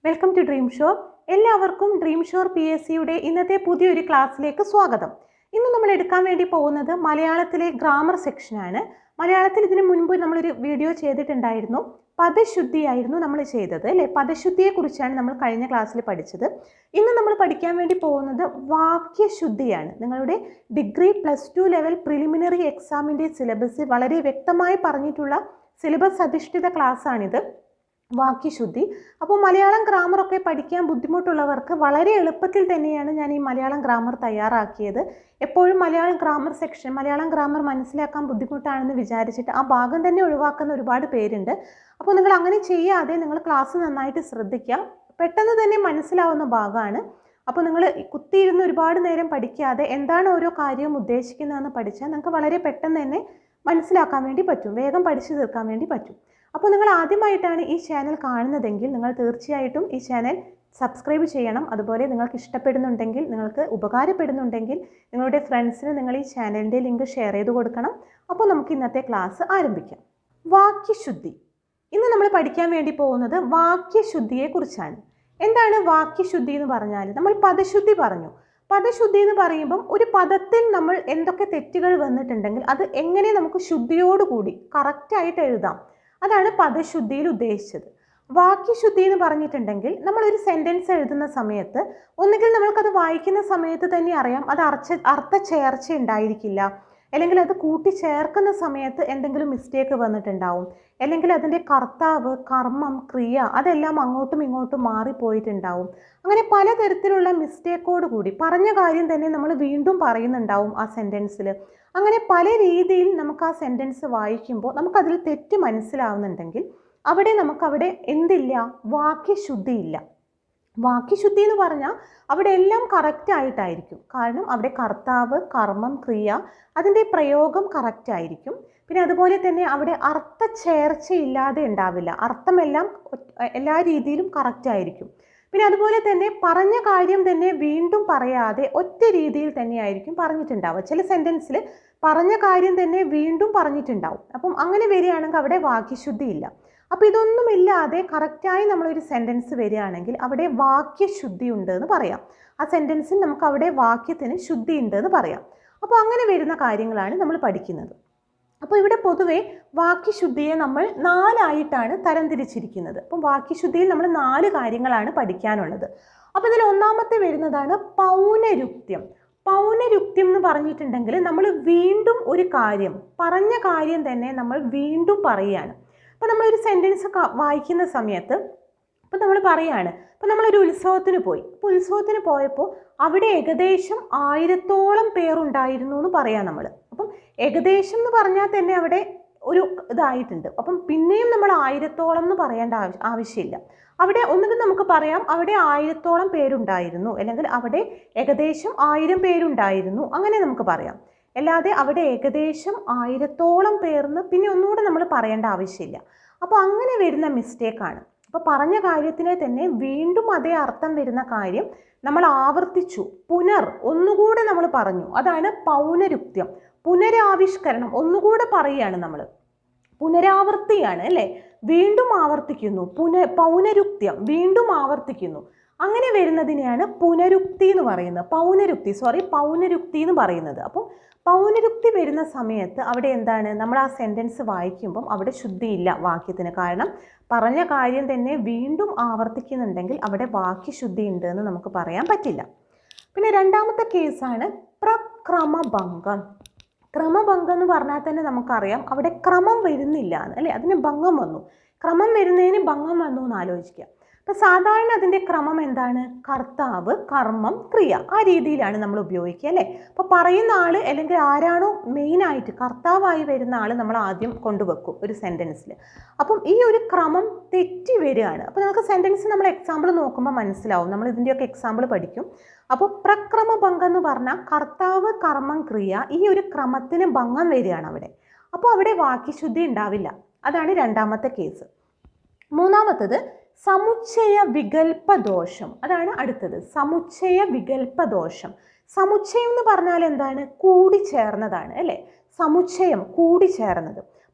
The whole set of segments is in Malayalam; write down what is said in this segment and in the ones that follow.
വെൽക്കം ടു ഡ്രീം ഷോർ എല്ലാവർക്കും ഡ്രീം ഷോർ പി എസ് സിയുടെ ഇന്നത്തെ പുതിയൊരു ക്ലാസ്സിലേക്ക് സ്വാഗതം ഇന്ന് നമ്മൾ എടുക്കാൻ വേണ്ടി പോകുന്നത് മലയാളത്തിലെ ഗ്രാമർ സെക്ഷനാണ് മലയാളത്തിൽ ഇതിനു മുൻപ് നമ്മളൊരു വീഡിയോ ചെയ്തിട്ടുണ്ടായിരുന്നു പദശുദ്ധിയായിരുന്നു നമ്മൾ ചെയ്തത് അല്ലേ പദശുദ്ധിയെക്കുറിച്ചാണ് നമ്മൾ കഴിഞ്ഞ ക്ലാസ്സിൽ പഠിച്ചത് ഇന്ന് നമ്മൾ പഠിക്കാൻ വേണ്ടി പോകുന്നത് വാക്യശുദ്ധിയാണ് നിങ്ങളുടെ degree plus two level preliminary എക്സാമിൻ്റെ സിലബസ് വളരെ വ്യക്തമായി പറഞ്ഞിട്ടുള്ള സിലബസ് അധിഷ്ഠിത ക്ലാസ്സാണിത് വാക്യശുദ്ധി അപ്പോൾ മലയാളം ഗ്രാമറൊക്കെ പഠിക്കാൻ ബുദ്ധിമുട്ടുള്ളവർക്ക് വളരെ എളുപ്പത്തിൽ തന്നെയാണ് ഞാൻ ഈ മലയാളം ഗ്രാമർ തയ്യാറാക്കിയത് എപ്പോഴും Malayalam grammar section Malayalam grammar മനസ്സിലാക്കാൻ ബുദ്ധിമുട്ടാണെന്ന് വിചാരിച്ചിട്ട് ആ ഭാഗം തന്നെ ഒഴിവാക്കുന്ന ഒരുപാട് പേരുണ്ട് അപ്പോൾ നിങ്ങൾ അങ്ങനെ ചെയ്യാതെ നിങ്ങൾ ക്ലാസ് നന്നായിട്ട് ശ്രദ്ധിക്കുക പെട്ടെന്ന് തന്നെ മനസ്സിലാവുന്ന ഭാഗമാണ് അപ്പോൾ നിങ്ങൾ കുത്തിയിരുന്ന് ഒരുപാട് നേരം പഠിക്കാതെ എന്താണ് ഓരോ കാര്യവും ഉദ്ദേശിക്കുന്നതെന്ന് പഠിച്ചാൽ നിങ്ങൾക്ക് വളരെ പെട്ടെന്ന് തന്നെ മനസ്സിലാക്കാൻ വേണ്ടി പറ്റും വേഗം പഠിച്ചു തീർക്കാൻ വേണ്ടി പറ്റും അപ്പോൾ നിങ്ങൾ ആദ്യമായിട്ടാണ് ഈ ചാനൽ കാണുന്നതെങ്കിൽ നിങ്ങൾ തീർച്ചയായിട്ടും ഈ ചാനൽ സബ്സ്ക്രൈബ് ചെയ്യണം അതുപോലെ നിങ്ങൾക്ക് ഇഷ്ടപ്പെടുന്നുണ്ടെങ്കിൽ നിങ്ങൾക്ക് ഉപകാരപ്പെടുന്നുണ്ടെങ്കിൽ നിങ്ങളുടെ ഫ്രണ്ട്സിന് നിങ്ങൾ ഈ ചാനലിൻ്റെ ലിങ്ക് ഷെയർ ചെയ്ത് കൊടുക്കണം അപ്പോൾ നമുക്ക് ഇന്നത്തെ ക്ലാസ് ആരംഭിക്കാം വാക്യശുദ്ധി ഇന്ന് നമ്മൾ പഠിക്കാൻ വേണ്ടി പോകുന്നത് വാക്യശുദ്ധിയെക്കുറിച്ചാണ് എന്താണ് വാക്യശുദ്ധി എന്ന് പറഞ്ഞാൽ നമ്മൾ പദശുദ്ധി പറഞ്ഞു പദശുദ്ധി എന്ന് പറയുമ്പം ഒരു പദത്തിൽ നമ്മൾ എന്തൊക്കെ തെറ്റുകൾ വന്നിട്ടുണ്ടെങ്കിൽ അത് എങ്ങനെ നമുക്ക് ശുദ്ധിയോടുകൂടി കറക്റ്റായിട്ട് എഴുതാം അതാണ് പദശുദ്ധിയിൽ ഉദ്ദേശിച്ചത് വാക്യശുദ്ധി എന്ന് പറഞ്ഞിട്ടുണ്ടെങ്കിൽ നമ്മൾ ഒരു സെൻറ്റൻസ് എഴുതുന്ന സമയത്ത് ഒന്നുകിൽ നമ്മൾക്കത് വായിക്കുന്ന സമയത്ത് തന്നെ അറിയാം അത് അർച്ച അർത്ഥ ചേർച്ച ഉണ്ടായിരിക്കില്ല അല്ലെങ്കിൽ അത് കൂട്ടി ചേർക്കുന്ന സമയത്ത് എന്തെങ്കിലും മിസ്റ്റേക്ക് വന്നിട്ടുണ്ടാവും അല്ലെങ്കിൽ അതിൻ്റെ കർത്താവ് കർമ്മം ക്രിയ അതെല്ലാം അങ്ങോട്ടും ഇങ്ങോട്ടും മാറിപ്പോയിട്ടുണ്ടാവും അങ്ങനെ പലതരത്തിലുള്ള മിസ്റ്റേക്കോട് കൂടി പറഞ്ഞ കാര്യം തന്നെ നമ്മൾ വീണ്ടും പറയുന്നുണ്ടാവും ആ സെൻറ്റൻസിൽ അങ്ങനെ പല രീതിയിൽ നമുക്ക് ആ സെൻറ്റൻസ് വായിക്കുമ്പോൾ നമുക്കതിൽ തെറ്റ് മനസ്സിലാവുന്നുണ്ടെങ്കിൽ അവിടെ നമുക്കവിടെ എന്തില്ല വാക്യശുദ്ധിയില്ല വാക്യശുദ്ധി എന്ന് പറഞ്ഞാൽ അവിടെ എല്ലാം കറക്റ്റ് ആയിട്ടായിരിക്കും കാരണം അവിടെ കർത്താവ് കർമ്മം ക്രിയ അതിൻ്റെ പ്രയോഗം കറക്റ്റ് ആയിരിക്കും പിന്നെ അതുപോലെ തന്നെ അവിടെ അർത്ഥ ചേർച്ചയില്ലാതെ ഉണ്ടാവില്ല അർത്ഥമെല്ലാം എല്ലാ രീതിയിലും കറക്റ്റ് ആയിരിക്കും പിന്നെ അതുപോലെ തന്നെ പറഞ്ഞ കാര്യം തന്നെ വീണ്ടും പറയാതെ ഒറ്റ രീതിയിൽ തന്നെയായിരിക്കും പറഞ്ഞിട്ടുണ്ടാവുക ചില സെൻറ്റൻസിൽ പറഞ്ഞ കാര്യം തന്നെ വീണ്ടും പറഞ്ഞിട്ടുണ്ടാവും അപ്പം അങ്ങനെ വരികയാണെങ്കിൽ അവിടെ വാക്യശുദ്ധി ഇല്ല അപ്പോൾ ഇതൊന്നുമില്ലാതെ കറക്റ്റായി നമ്മളൊരു സെൻറ്റൻസ് വരികയാണെങ്കിൽ അവിടെ വാക്യശുദ്ധി ഉണ്ട് എന്ന് പറയാം ആ സെൻറ്റൻസിൽ നമുക്ക് അവിടെ വാക്യത്തിന് ശുദ്ധി ഉണ്ട് എന്ന് പറയാം അപ്പോൾ അങ്ങനെ വരുന്ന കാര്യങ്ങളാണ് നമ്മൾ പഠിക്കുന്നത് അപ്പോൾ ഇവിടെ പൊതുവേ വാക്യശുദ്ധിയെ നമ്മൾ നാലായിട്ടാണ് തരംതിരിച്ചിരിക്കുന്നത് അപ്പം വാക്യശുദ്ധിയിൽ നമ്മൾ നാല് കാര്യങ്ങളാണ് പഠിക്കാനുള്ളത് അപ്പോൾ ഇതിൽ ഒന്നാമത്തെ വരുന്നതാണ് പൗനരുക്ത്യം പൗനരുക്ത്യം എന്ന് പറഞ്ഞിട്ടുണ്ടെങ്കിൽ നമ്മൾ വീണ്ടും ഒരു കാര്യം പറഞ്ഞ കാര്യം തന്നെ നമ്മൾ വീണ്ടും പറയുകയാണ് അപ്പോൾ നമ്മളൊരു സെൻറ്റൻസ് വായിക്കുന്ന സമയത്ത് അപ്പോൾ നമ്മൾ പറയാണ് അപ്പോൾ നമ്മളൊരു ഉത്സവത്തിന് പോയി അപ്പോൾ ഉത്സവത്തിന് പോയപ്പോൾ അവിടെ ഏകദേശം ആയിരത്തോളം പേരുണ്ടായിരുന്നു എന്ന് പറയാം നമ്മൾ അപ്പം ഏകദേശം എന്ന് പറഞ്ഞാൽ തന്നെ അവിടെ ഒരു ഇതായിട്ടുണ്ട് അപ്പം പിന്നെയും നമ്മൾ ആയിരത്തോളം എന്ന് പറയേണ്ട ആവശ്യം ആവശ്യമില്ല അവിടെ ഒന്നുകിൽ നമുക്ക് പറയാം അവിടെ ആയിരത്തോളം പേരുണ്ടായിരുന്നു അല്ലെങ്കിൽ അവിടെ ഏകദേശം ആയിരം പേരുണ്ടായിരുന്നു അങ്ങനെ നമുക്ക് പറയാം അല്ലാതെ അവിടെ ഏകദേശം ആയിരത്തോളം പേർന്ന് പിന്നെ ഒന്നുകൂടെ നമ്മൾ പറയേണ്ട ആവശ്യമില്ല അപ്പോൾ അങ്ങനെ വരുന്ന മിസ്റ്റേക്കാണ് അപ്പോൾ പറഞ്ഞ കാര്യത്തിനെ തന്നെ വീണ്ടും അതേ അർത്ഥം വരുന്ന കാര്യം നമ്മൾ ആവർത്തിച്ചു പുനർ ഒന്നുകൂടെ നമ്മൾ പറഞ്ഞു അതാണ് പൗനരുക്ത്യം പുനരാവിഷ്കരണം ഒന്നുകൂടെ പറയുകയാണ് നമ്മൾ പുനരാവർത്തിയാണ് അല്ലേ വീണ്ടും ആവർത്തിക്കുന്നു പുന പൗനരുക്ത്യം വീണ്ടും ആവർത്തിക്കുന്നു അങ്ങനെ വരുന്നതിനെയാണ് പുനരുക്തി എന്ന് പറയുന്നത് പൗനരുക്തി സോറി പൗനരുക്തി എന്ന് പറയുന്നത് അപ്പം പൗനരുക്തി വരുന്ന സമയത്ത് അവിടെ എന്താണ് നമ്മൾ ആ സെൻറ്റൻസ് വായിക്കുമ്പം അവിടെ ശുദ്ധിയില്ല വാക്യത്തിന് കാരണം പറഞ്ഞ കാര്യം തന്നെ വീണ്ടും ആവർത്തിക്കുന്നുണ്ടെങ്കിൽ അവിടെ വാക്യശുദ്ധി ഉണ്ട് എന്ന് നമുക്ക് പറയാൻ പറ്റില്ല പിന്നെ രണ്ടാമത്തെ കേസാണ് പ്രക്രമഭംഗം ക്രമഭംഗം എന്ന് പറഞ്ഞാൽ തന്നെ നമുക്കറിയാം അവിടെ ക്രമം വരുന്നില്ല എന്ന് അല്ലേ അതിന് ഭംഗം വന്നു ക്രമം വരുന്നതിന് ഭംഗം വന്നു എന്ന് ആലോചിക്കുക അപ്പോൾ സാധാരണ അതിൻ്റെ ക്രമം എന്താണ് കർത്താവ് കർമ്മം ക്രിയ ആ രീതിയിലാണ് നമ്മൾ ഉപയോഗിക്കുക അല്ലേ അപ്പോൾ പറയുന്ന ആൾ അല്ലെങ്കിൽ ആരാണോ മെയിനായിട്ട് കർത്താവായി വരുന്ന ആൾ നമ്മൾ ആദ്യം കൊണ്ടുവെക്കും ഒരു സെൻറ്റൻസിൽ അപ്പം ഈ ഒരു ക്രമം തെറ്റി വരികയാണ് അപ്പോൾ നമുക്ക് സെൻറ്റൻസ് നമ്മൾ എക്സാമ്പിൾ നോക്കുമ്പോൾ മനസ്സിലാവും നമ്മൾ ഇതിൻ്റെയൊക്കെ എക്സാമ്പിൾ പഠിക്കും അപ്പോൾ പ്രക്രമഭംഗം എന്ന് പറഞ്ഞാൽ കർത്താവ് കർമ്മം ക്രിയ ഈ ഒരു ക്രമത്തിന് ഭംഗം വരികയാണ് അവിടെ അപ്പോൾ അവിടെ വാക്യശുദ്ധി ഉണ്ടാവില്ല അതാണ് രണ്ടാമത്തെ കേസ് മൂന്നാമത്തത് സമുച്ചയ വികൽപ്പ ദോഷം അതാണ് അടുത്തത് സമുച്ചയ വികൽപ്പ ദോഷം സമുച്ചയം എന്ന് പറഞ്ഞാൽ എന്താണ് കൂടിച്ചേർന്നതാണ് അല്ലേ സമുച്ചയം കൂടിച്ചേർന്നത്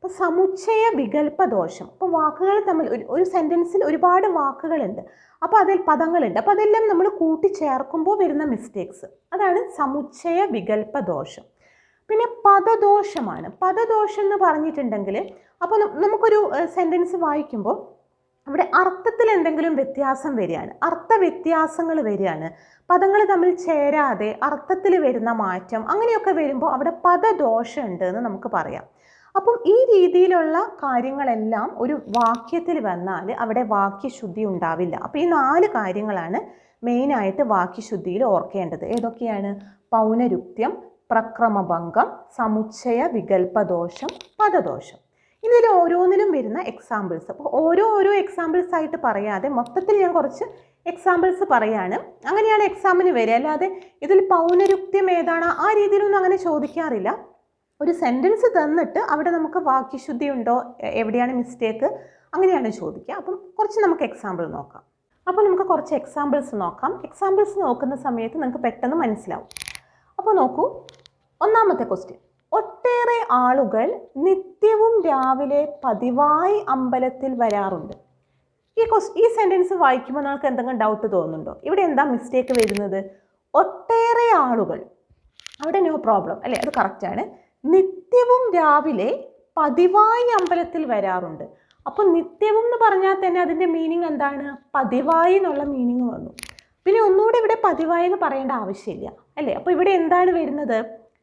അപ്പോൾ സമുച്ചയ വികല്പ ദോഷം അപ്പോൾ വാക്കുകൾ തമ്മിൽ ഒരു ഒരു സെൻറ്റൻസിൽ ഒരുപാട് വാക്കുകളുണ്ട് അപ്പോൾ അതിൽ പദങ്ങളുണ്ട് അപ്പോൾ അതെല്ലാം നമ്മൾ കൂട്ടിച്ചേർക്കുമ്പോൾ വരുന്ന മിസ്റ്റേക്സ് അതാണ് സമുച്ചയ വികല്പ ദോഷം പിന്നെ പദദോഷമാണ് പദദോഷം എന്ന് പറഞ്ഞിട്ടുണ്ടെങ്കിൽ അപ്പോൾ ന- നമുക്കൊരു സെൻറ്റൻസ് വായിക്കുമ്പോൾ അവിടെ അർത്ഥത്തിൽ എന്തെങ്കിലും വ്യത്യാസം വരികയാണ് അർത്ഥ വ്യത്യാസങ്ങൾ വരികയാണ് പദങ്ങൾ തമ്മിൽ ചേരാതെ അർത്ഥത്തിൽ വരുന്ന മാറ്റം അങ്ങനെയൊക്കെ വരുമ്പോൾ അവിടെ പദദോഷം ഉണ്ട് എന്ന് നമുക്ക് പറയാം അപ്പം ഈ രീതിയിലുള്ള കാര്യങ്ങളെല്ലാം ഒരു വാക്യത്തിൽ വന്നാൽ അവിടെ വാക്യശുദ്ധി ഉണ്ടാവില്ല അപ്പോൾ ഈ നാല് കാര്യങ്ങളാണ് മെയിനായിട്ട് വാക്യശുദ്ധിയിൽ ഓർക്കേണ്ടത് ഏതൊക്കെയാണ് പൗനരുക്ത്യം പ്രക്രമഭംഗം സമുച്ചയ വികല്പദോഷം പദദോഷം ഇതിൽ ഓരോന്നിലും വരുന്ന എക്സാമ്പിൾസ് അപ്പോൾ ഓരോ ഓരോ എക്സാമ്പിൾസ് ആയിട്ട് പറയാതെ മൊത്തത്തിൽ ഞാൻ കുറച്ച് എക്സാമ്പിൾസ് പറയാണ് അങ്ങനെയാണ് എക്സാമിന് വരിക അല്ലാതെ ഇതിൽ പൗനരുക്ത്യം ഏതാണ് ആ രീതിയിലൊന്നും അങ്ങനെ ചോദിക്കാറില്ല ഒരു സെൻറ്റൻസ് തന്നിട്ട് അവിടെ നമുക്ക് വാക്യശുദ്ധി ഉണ്ടോ എ- എവിടെയാണ് മിസ്റ്റേക്ക് അങ്ങനെയാണ് ചോദിക്കുക അപ്പം കുറച്ച് നമുക്ക് എക്സാമ്പിൾ നോക്കാം അപ്പോൾ നമുക്ക് കുറച്ച് എക്സാമ്പിൾസ് നോക്കാം എക്സാമ്പിൾസ് നോക്കുന്ന സമയത്ത് നിങ്ങൾക്ക് പെട്ടെന്ന് മനസ്സിലാവും അപ്പോൾ നോക്കൂ ഒന്നാമത്തെ ക്വസ്റ്റ്യൻ ഒട്ടേറെ ആളുകൾ നിത്യവും രാവിലെ പതിവായി അമ്പലത്തിൽ വരാറുണ്ട് ഈ ക്വസ് ഈ സെൻറ്റൻസ് വായിക്കുമ്പോൾ നിങ്ങൾക്ക് എന്തെങ്കിലും ഡൗട്ട് തോന്നുന്നുണ്ടോ ഇവിടെ എന്താ മിസ്റ്റേക്ക് വരുന്നത് ഒട്ടേറെ ആളുകൾ അവിടെ നോ പ്രോബ്ലം അല്ലേ അത് കറക്റ്റാണ് നിത്യവും രാവിലെ പതിവായി അമ്പലത്തിൽ വരാറുണ്ട് അപ്പോൾ നിത്യവും എന്ന് പറഞ്ഞാൽ തന്നെ അതിൻ്റെ മീനിങ് എന്താണ് പതിവായി എന്നുള്ള മീനിങ് വന്നു പിന്നെ ഒന്നുകൂടെ ഇവിടെ പതിവായി എന്ന് പറയേണ്ട ആവശ്യമില്ല അല്ലേ അപ്പോൾ ഇവിടെ എന്താണ് വരുന്നത്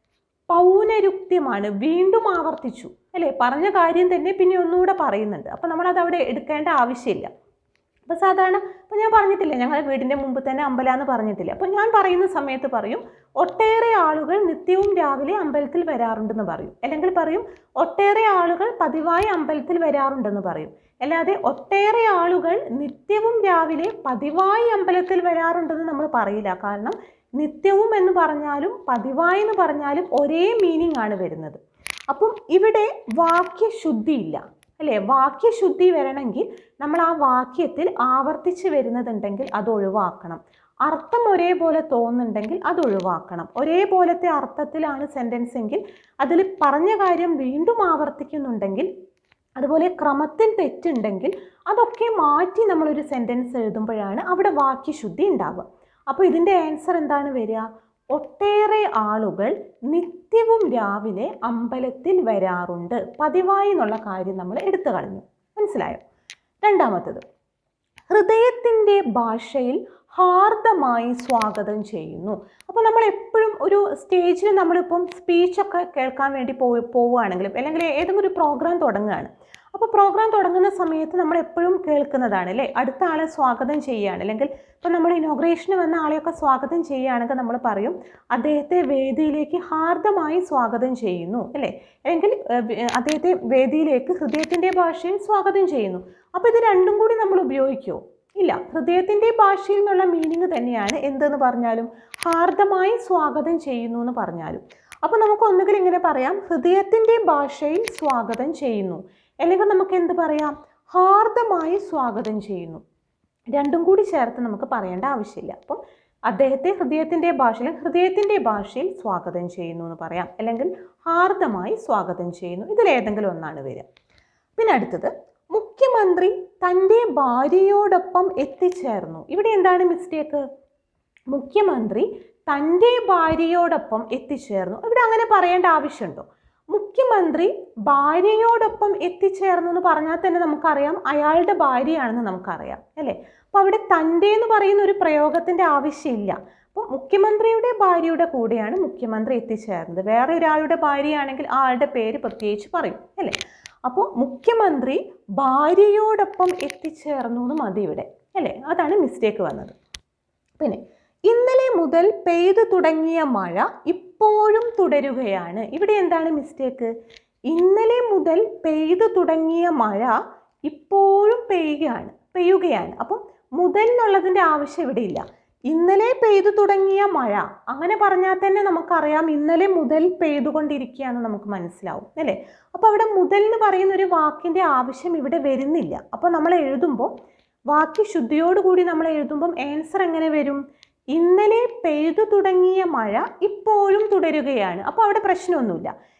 പൗനരുക്ത്യമാണ് വീണ്ടും ആവർത്തിച്ചു അല്ലേ പറഞ്ഞ കാര്യം തന്നെ പിന്നെ ഒന്നുകൂടെ പറയുന്നുണ്ട് അപ്പോൾ നമ്മളത് അവിടെ എടുക്കേണ്ട ആവശ്യമില്ല അപ്പോൾ സാധാരണ ഇപ്പോൾ ഞാൻ പറഞ്ഞിട്ടില്ല ഞങ്ങളുടെ വീടിൻ്റെ മുമ്പ് തന്നെ അമ്പലമെന്ന് പറഞ്ഞിട്ടില്ല അപ്പോൾ ഞാൻ പറയുന്ന സമയത്ത് പറയും ഒട്ടേറെ ആളുകൾ നിത്യവും രാവിലെ അമ്പലത്തിൽ വരാറുണ്ടെന്ന് പറയും അല്ലെങ്കിൽ പറയും ഒട്ടേറെ ആളുകൾ പതിവായി അമ്പലത്തിൽ വരാറുണ്ടെന്ന് പറയും അല്ലാതെ ഒട്ടേറെ ആളുകൾ നിത്യവും രാവിലെ പതിവായി അമ്പലത്തിൽ വരാറുണ്ടെന്ന് നമ്മൾ പറയില്ല കാരണം നിത്യവും എന്ന് പറഞ്ഞാലും പതിവായി എന്ന് പറഞ്ഞാലും ഒരേ മീനിങ് ആണ് വരുന്നത് അപ്പം ഇവിടെ വാക്യശുദ്ധിയില്ല അല്ലേ വാക്യശുദ്ധി വരണമെങ്കിൽ നമ്മൾ ആ വാക്യത്തിൽ ആവർത്തിച്ച് വരുന്നതുണ്ടെങ്കിൽ അത് ഒഴിവാക്കണം അർത്ഥം ഒരേപോലെ തോന്നുന്നുണ്ടെങ്കിൽ അത് ഒഴിവാക്കണം ഒരേപോലത്തെ അർത്ഥത്തിലാണ് സെൻറ്റൻസ് എങ്കിൽ അതിൽ പറഞ്ഞ കാര്യം വീണ്ടും ആവർത്തിക്കുന്നുണ്ടെങ്കിൽ അതുപോലെ ക്രമത്തിൽ തെറ്റുണ്ടെങ്കിൽ അതൊക്കെ മാറ്റി നമ്മളൊരു സെൻറ്റൻസ് എഴുതുമ്പോഴാണ് അവിടെ വാക്യശുദ്ധി ഉണ്ടാവുക അപ്പോൾ ഇതിൻ്റെ ആൻസർ എന്താണ് വരിക ഒട്ടേറെ ആളുകൾ നിത്യവും രാവിലെ അമ്പലത്തിൽ വരാറുണ്ട് പതിവായി എന്നുള്ള കാര്യം നമ്മൾ എടുത്തു കളഞ്ഞു മനസ്സിലായോ രണ്ടാമത്തത് ഹൃദയത്തിൻ്റെ ഭാഷയിൽ ഹാർദമായി സ്വാഗതം ചെയ്യുന്നു അപ്പോൾ നമ്മൾ എപ്പോഴും ഒരു സ്റ്റേജിൽ നമ്മളിപ്പം സ്പീച്ചൊക്കെ കേൾക്കാൻ വേണ്ടി പോയി പോവുകയാണെങ്കിലും അല്ലെങ്കിൽ ഏതെങ്കിലും ഒരു പ്രോഗ്രാം തുടങ്ങുകയാണ് അപ്പോൾ പ്രോഗ്രാം തുടങ്ങുന്ന സമയത്ത് നമ്മൾ എപ്പോഴും കേൾക്കുന്നതാണ് അല്ലേ അടുത്ത ആളെ സ്വാഗതം ചെയ്യുകയാണ് അല്ലെങ്കിൽ ഇപ്പോൾ നമ്മൾ ഇനോഗ്രേഷന് വന്ന ആളെയൊക്കെ സ്വാഗതം ചെയ്യുകയാണെങ്കിൽ നമ്മൾ പറയും അദ്ദേഹത്തെ വേദിയിലേക്ക് ഹാർദമായി സ്വാഗതം ചെയ്യുന്നു അല്ലേ അല്ലെങ്കിൽ ഏഹ്, വേ- അദ്ദേഹത്തെ വേദിയിലേക്ക് ഹൃദയത്തിൻ്റെ ഭാഷയിൽ സ്വാഗതം ചെയ്യുന്നു അപ്പോൾ ഇത് രണ്ടും കൂടി നമ്മൾ ഉപയോഗിക്കുമോ ഇല്ല ഹൃദയത്തിൻ്റെ ഭാഷയിൽ നിന്നുള്ള മീനിങ് തന്നെയാണ് എന്തെന്ന് പറഞ്ഞാലും ഹാർദമായി സ്വാഗതം ചെയ്യുന്നു എന്ന് പറഞ്ഞാലും അപ്പോൾ നമുക്ക് ഒന്നുകിൽ ഇങ്ങനെ പറയാം ഹൃദയത്തിൻ്റെ ഭാഷയിൽ സ്വാഗതം ചെയ്യുന്നു അല്ലെങ്കിൽ നമുക്ക് എന്ത് പറയാം ഹാർദമായി സ്വാഗതം ചെയ്യുന്നു രണ്ടും കൂടി ചേർത്ത് നമുക്ക് പറയേണ്ട ആവശ്യമില്ല അപ്പം അദ്ദേഹത്തെ ഹൃദയത്തിൻ്റെ ഭാഷയിൽ ഹൃദയത്തിൻ്റെ ഭാഷയിൽ സ്വാഗതം ചെയ്യുന്നു എന്ന് പറയാം അല്ലെങ്കിൽ ഹാർദമായി സ്വാഗതം ചെയ്യുന്നു ഇതിലേതെങ്കിലും ഒന്നാണ് വരിക പിന്നെ അടുത്തത് മുഖ്യമന്ത്രി തൻ്റെ ഭാര്യയോടൊപ്പം എത്തിച്ചേർന്നു ഇവിടെ എന്താണ് മിസ്റ്റേക്ക് മുഖ്യമന്ത്രി തൻ്റെ ഭാര്യയോടൊപ്പം എത്തിച്ചേർന്നു ഇവിടെ അങ്ങനെ പറയേണ്ട ആവശ്യമുണ്ടോ മുഖ്യമന്ത്രി ഭാര്യയോടൊപ്പം എത്തിച്ചേർന്നു എന്ന് പറഞ്ഞാൽ തന്നെ നമുക്കറിയാം അയാളുടെ ഭാര്യയാണെന്ന് നമുക്കറിയാം അല്ലേ അപ്പോൾ അവിടെ തൻ്റെ എന്ന് പറയുന്ന ഒരു പ്രയോഗത്തിൻ്റെ ആവശ്യമില്ല അപ്പോൾ മുഖ്യമന്ത്രിയുടെ ഭാര്യയുടെ കൂടെയാണ് മുഖ്യമന്ത്രി എത്തിച്ചേർന്നത് വേറെ ഒരാളുടെ ഭാര്യയാണെങ്കിൽ ആ ആളുടെ പേര് പ്രത്യേകിച്ച് പറയും അല്ലേ അപ്പോൾ മുഖ്യമന്ത്രി ഭാര്യയോടൊപ്പം എത്തിച്ചേർന്നു എന്ന് മതി ഇവിടെ അല്ലേ അതാണ് മിസ്റ്റേക്ക് വന്നത് പിന്നെ ഇന്നലെ മുതൽ പെയ്തു തുടങ്ങിയ മഴ ഇപ്പോഴും തുടരുകയാണ് ഇവിടെ എന്താണ് മിസ്റ്റേക്ക് ഇന്നലെ മുതൽ പെയ്തു തുടങ്ങിയ മഴ ഇപ്പോഴും പെയ്യുകയാണ് പെയ്യുകയാണ് അപ്പം മുതൽ എന്നുള്ളതിൻ്റെ ആവശ്യം ഇവിടെ ഇല്ല ഇന്നലെ പെയ്തു തുടങ്ങിയ മഴ അങ്ങനെ പറഞ്ഞാൽ തന്നെ നമുക്കറിയാം ഇന്നലെ മുതൽ പെയ്തുകൊണ്ടിരിക്കുകയാണെന്ന് നമുക്ക് മനസ്സിലാവും അല്ലേ അപ്പോൾ അവിടെ മുതൽ എന്ന് പറയുന്ന ഒരു വാക്കിൻ്റെ ആവശ്യം ഇവിടെ വരുന്നില്ല അപ്പോൾ നമ്മൾ എഴുതുമ്പോൾ വാക്യ ശുദ്ധിയോടുകൂടി നമ്മൾ എഴുതുമ്പം ആൻസർ എങ്ങനെ വരും ഇന്നലെ പെയ്തു തുടങ്ങിയ മഴ ഇപ്പോഴും തുടരുകയാണ് അപ്പോൾ അവിടെ പ്രശ്നമൊന്നുമില്ല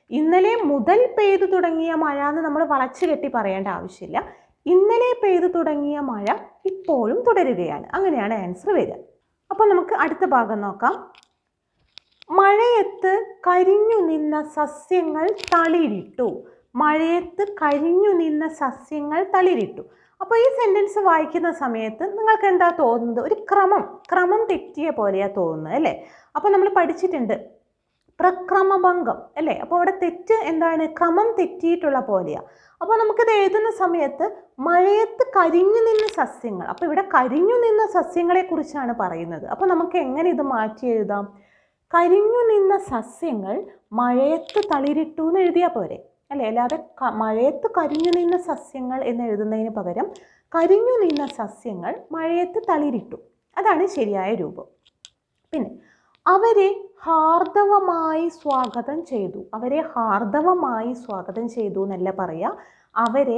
ഇന്നലെ മുതൽ പെയ്തു തുടങ്ങിയ മഴ എന്ന് നമ്മൾ വളച്ചു കെട്ടി പറയേണ്ട ആവശ്യമില്ല ഇന്നലെ പെയ്തു തുടങ്ങിയ മഴ ഇപ്പോഴും തുടരുകയാണ് അങ്ങനെയാണ് ആൻസർ വരിക അപ്പോൾ നമുക്ക് അടുത്ത ഭാഗം നോക്കാം മഴയത്ത് കരിഞ്ഞു നിന്ന സസ്യങ്ങൾ തളിരിട്ടു മഴയത്ത് കരിഞ്ഞു നിന്ന സസ്യങ്ങൾ തളിരിട്ടു അപ്പോൾ ഈ സെൻറ്റൻസ് വായിക്കുന്ന സമയത്ത് നിങ്ങൾക്ക് എന്താ തോന്നുന്നത് ഒരു ക്രമം ക്രമം തെറ്റിയ പോലെയാണ് തോന്നുന്നത് അല്ലേ അപ്പോൾ നമ്മൾ പഠിച്ചിട്ടുണ്ട് പ്രക്രമഭംഗം അല്ലേ അപ്പോൾ അവിടെ തെറ്റ് എന്താണ് ക്രമം തെറ്റിയിട്ടുള്ള പോലെയാണ് അപ്പോൾ നമുക്കിത് എഴുതുന്ന സമയത്ത് മഴയത്ത് കരിഞ്ഞു നിന്ന സസ്യങ്ങൾ അപ്പോൾ ഇവിടെ കരിഞ്ഞു നിന്ന സസ്യങ്ങളെക്കുറിച്ചാണ് പറയുന്നത് അപ്പോൾ നമുക്ക് എങ്ങനെ ഇത് മാറ്റി എഴുതാം കരിഞ്ഞു നിന്ന സസ്യങ്ങൾ മഴയത്ത് തളിരിട്ടു എന്ന് എഴുതിയാൽ പോരെ അല്ലേ അല്ലാതെ ക- മഴയത്ത് കരിഞ്ഞു നിന്ന സസ്യങ്ങൾ എന്ന് എഴുതുന്നതിന് പകരം കരിഞ്ഞു നിന്ന സസ്യങ്ങൾ മഴയത്ത് തളിരിട്ടു അതാണ് ശരിയായ രൂപം പിന്നെ അവരെ ഹാർദവമായി സ്വാഗതം ചെയ്തു അവരെ ഹാർദവമായി സ്വാഗതം ചെയ്തു എന്നല്ല പറയുക അവരെ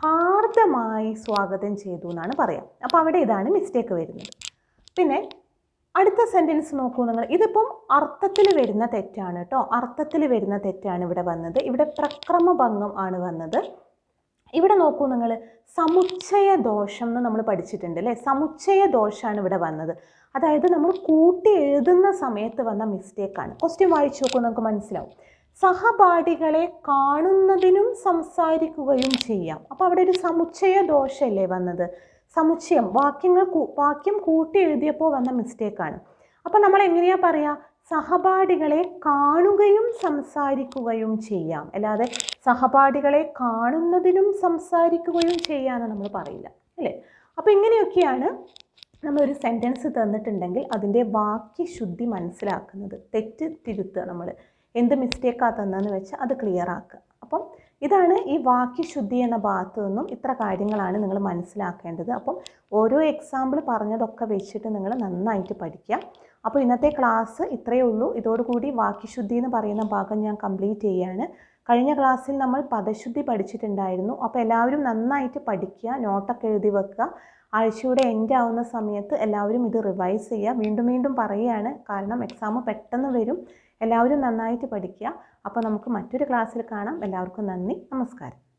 ഹാർദമായി സ്വാഗതം ചെയ്തു എന്നാണ് പറയാം അപ്പോൾ അവിടെ ഇതാണ് മിസ്റ്റേക്ക് വരുന്നത് പിന്നെ അടുത്ത സെൻറ്റൻസ് നോക്കൂ നിങ്ങൾ ഇതിപ്പം അർത്ഥത്തിൽ വരുന്ന തെറ്റാണ് കേട്ടോ അർത്ഥത്തിൽ വരുന്ന തെറ്റാണ് ഇവിടെ വന്നത് ഇവിടെ പ്രക്രമഭംഗം ആണ് വന്നത് ഇവിടെ നോക്കൂ നിങ്ങൾ സമുച്ചയ ദോഷം എന്ന് നമ്മൾ പഠിച്ചിട്ടുണ്ട് അല്ലേ സമുച്ചയ ദോഷമാണ് ഇവിടെ വന്നത് അതായത് നമ്മൾ കൂട്ടി എഴുതുന്ന സമയത്ത് വന്ന മിസ്റ്റേക്കാണ് ക്വസ്റ്റ്യൻ വായിച്ചു നോക്കൂ നമുക്ക് മനസ്സിലാവും സഹപാഠികളെ കാണുന്നതിനും സംസാരിക്കുകയും ചെയ്യാം അപ്പോൾ അവിടെ ഒരു സമുച്ചയ ദോഷമല്ലേ വന്നത് സമുച്ചയം വാക്യങ്ങൾ കൂ- വാക്യം കൂട്ടി എഴുതിയപ്പോൾ വന്ന മിസ്റ്റേക്കാണ് അപ്പോൾ നമ്മൾ എങ്ങനെയാ പറയുക സഹപാഠികളെ കാണുകയും സംസാരിക്കുകയും ചെയ്യാം അല്ലാതെ സഹപാഠികളെ കാണുന്നതിനും സംസാരിക്കുകയും ചെയ്യാമെന്ന് നമ്മൾ പറയില്ല അല്ലേ അപ്പോൾ ഇങ്ങനെയൊക്കെയാണ് നമ്മളൊരു സെൻറ്റൻസ് തന്നിട്ടുണ്ടെങ്കിൽ അതിൻ്റെ വാക്യശുദ്ധി മനസ്സിലാക്കുന്നത് തെറ്റ് തിരുത്തുക നമ്മൾ എന്ത് മിസ്റ്റേക്കാണ് തന്നതെന്ന് വെച്ചാൽ അത് ക്ലിയർ ആക്കുക അപ്പം ഇതാണ് ഈ വാക്യശുദ്ധി എന്ന ഭാഗത്തു നിന്നും ഇത്ര കാര്യങ്ങളാണ് നിങ്ങൾ മനസ്സിലാക്കേണ്ടത് അപ്പം ഓരോ എക്സാമ്പിൾ പറഞ്ഞതൊക്കെ വെച്ചിട്ട് നിങ്ങൾ നന്നായിട്ട് പഠിക്കുക അപ്പോൾ ഇന്നത്തെ ക്ലാസ് ഇത്രയേ ഉള്ളൂ ഇതോടുകൂടി വാക്യശുദ്ധി എന്ന് പറയുന്ന ഭാഗം ഞാൻ കംപ്ലീറ്റ് ചെയ്യാണ് കഴിഞ്ഞ ക്ലാസ്സിൽ നമ്മൾ പദശുദ്ധി പഠിച്ചിട്ടുണ്ടായിരുന്നു അപ്പോൾ എല്ലാവരും നന്നായിട്ട് പഠിക്കുക നോട്ടൊക്കെ എഴുതി വെക്കുക ആഴ്ചയുടെ എൻഡ് ആവുന്ന സമയത്ത് എല്ലാവരും ഇത് റിവൈസ് ചെയ്യുക വീണ്ടും വീണ്ടും പറയുകയാണ് കാരണം എക്സാം പെട്ടെന്ന് വരും എല്ലാവരും നന്നായിട്ട് പഠിക്കുക അപ്പോൾ നമുക്ക് മറ്റൊരു ക്ലാസ്സിൽ കാണാം എല്ലാവർക്കും നന്ദി നമസ്കാരം